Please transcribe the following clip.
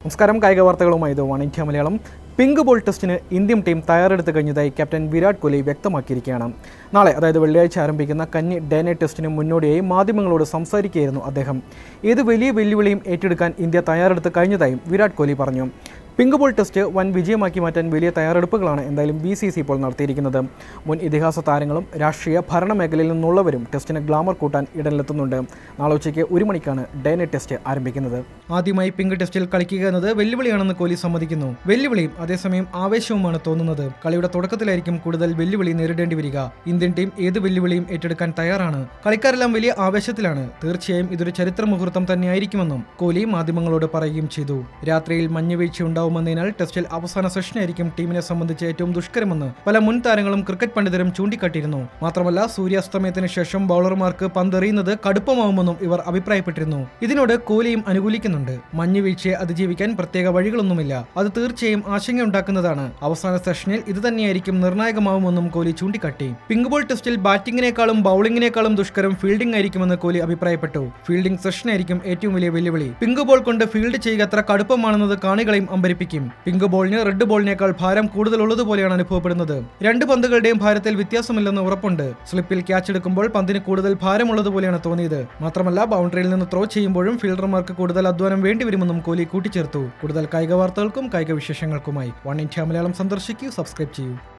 നമസ്കാരം കായിക വാർത്തകളുമായി ഇത് one India Malayalam pink ball ടെസ്റ്റിന് ഇന്ത്യൻ ടീം തയ്യാറെടുത്ത് കഴിഞ്ഞതായി ക്യാപ്റ്റൻ വിരാട് കോഹ്ലി വ്യക്തമാക്കിയിരിക്കുകയാണ് നാളെ അതായത് വെള്ളിയാഴ്ച ആരംഭിക്കുന്ന കന്നി ഡേനെ ടെസ്റ്റിന് മുന്നോടിയായി മാധ്യമങ്ങളോട് സംസാരിക്കുകയായിരുന്നു അദ്ദേഹം ഏത് വലിയ വെല്ലുവിളിയും ഏറ്റെടുക്കാൻ ഇന്ത്യ തയ്യാറെടുത്ത് കഴിഞ്ഞതായും വിരാട് കോഹ്ലി പറഞ്ഞു പിങ്ക് ബോൾ ടെസ്റ്റ് വൻ വിജയമാക്കി മാറ്റാൻ വലിയ തയ്യാറെടുപ്പുകളാണ് എന്തായാലും ബി സി സി ഇപ്പോൾ നടത്തിയിരിക്കുന്നത് മുൻ ഇതിഹാസ താരങ്ങളും രാഷ്ട്രീയ ഭരണ മേഖലയിൽ നിന്നുള്ളവരും ടെസ്റ്റിന് ഗ്ലാമർ കൂട്ടാൻ ഇടനിലെത്തുന്നുണ്ട് നാളെ ഉച്ചയ്ക്ക് ഒരു മണിക്കാണ് ഡേനെ ടെസ്റ്റ് ആരംഭിക്കുന്നത് ആദ്യമായി പിങ്ക് ടെസ്റ്റിൽ കളിക്കുക എന്നത് വെല്ലുവിളിയാണെന്ന് കോഹ്ലി സമ്മതിക്കുന്നു വെല്ലുവിളിയും അതേസമയം ആവേശവുമാണ് തോന്നുന്നത് കളിയുടെ തുടക്കത്തിലായിരിക്കും കൂടുതൽ വെല്ലുവിളി നേരിടേണ്ടി വരിക ഇന്ത്യൻ ടീം ഏത് വെല്ലുവിളിയും ഏറ്റെടുക്കാൻ തയ്യാറാണ് കളിക്കാരെല്ലാം വലിയ ആവേശത്തിലാണ് തീർച്ചയായും ഇതൊരു ചരിത്ര മുഹൂർത്തം തന്നെയായിരിക്കുമെന്നും കോഹ്ലി മാധ്യമങ്ങളോട് പറയുകയും ചെയ്തു രാത്രിയിൽ മഞ്ഞുവീഴ്ച ഉണ്ടാവുമെന്നതിനാൽ ടെസ്റ്റിൽ അവസാന സെഷനായിരിക്കും ടീമിനെ സംബന്ധിച്ച് ഏറ്റവും ദുഷ്കരമെന്ന് പല മുൻ താരങ്ങളും ക്രിക്കറ്റ് പണ്ഡിതരും ചൂണ്ടിക്കാട്ടിയിരുന്നു മാത്രമല്ല സൂര്യാസ്തമയത്തിന് ശേഷം ബൗളർമാർക്ക് പന്തെറിയുന്നത് കടുപ്പമാവുമെന്നും ഇവർ അഭിപ്രായപ്പെട്ടിരുന്നു ഇതിനോട് കോഹ്ലിയും അനുകൂലിക്കുന്നുണ്ട് മഞ്ഞുവീഴ്ചയെ അതിജീവിക്കാൻ പ്രത്യേക വഴികളൊന്നുമില്ല അത് തീർച്ചയായും ആശങ്കയുണ്ടാക്കുന്നതാണ് അവസാന സെഷനിൽ ഇത് തന്നെയായിരിക്കും നിർണായകമാവുമെന്നും കോഹ്ലി ചൂണ്ടിക്കാട്ടി പിങ്ക് ബോൾ ടെസ്റ്റിൽ ബാറ്റിംഗിനേക്കാളും ബൌളിംഗിനേക്കാളും ദുഷ്കരം ഫീൽഡിംഗ് ആയിരിക്കുമെന്ന് കോഹ്ലി അഭിപ്രായപ്പെട്ടു ഫീൽഡിംഗ് സെഷനായിരിക്കും ഏറ്റവും വലിയ വെല്ലുവിളി പിങ്ക് ബോൾ കൊണ്ട് ഫീൽഡ് ചെയ്യുക എത്ര കടുപ്പമാണെന്നത് കാണികളെയും അമ്പരിപ്പിക്കും പിങ്ക് ബോളിന് റെഡ് ബോളിനേക്കാൾ ഭാരം കൂടുതലുള്ളതുപോലെയാണ് അനുഭവപ്പെടുന്നത് രണ്ട് പന്തുകളുടെയും ഭാരത്തിൽ വ്യത്യാസമില്ലെന്ന് ഉറപ്പുണ്ട് സ്ലിപ്പിൽ ക്യാച്ച് എടുക്കുമ്പോൾ പന്തിന് കൂടുതൽ ഭാരമുള്ളതുപോലെയാണ് തോന്നിയത് മാത്രമല്ല ബൗണ്ടറിയിൽ നിന്ന് ത്രോ ചെയ്യുമ്പോഴും ഫീൽഡർമാർക്ക് കൂടുതൽ അധ്വാനം വേണ്ടിവരുമെന്നും കോഹ്ലി കൂട്ടിച്ചേർത്തു കൂടുതൽ കായിക വാർത്തകൾക്കും കായിക വിശേഷങ്ങൾക്കുമായി വൺ ഇന്ത്യ മലയാളം സന്ദർശിക്കൂ സബ്സ്ക്രൈബ് ചെയ്യൂ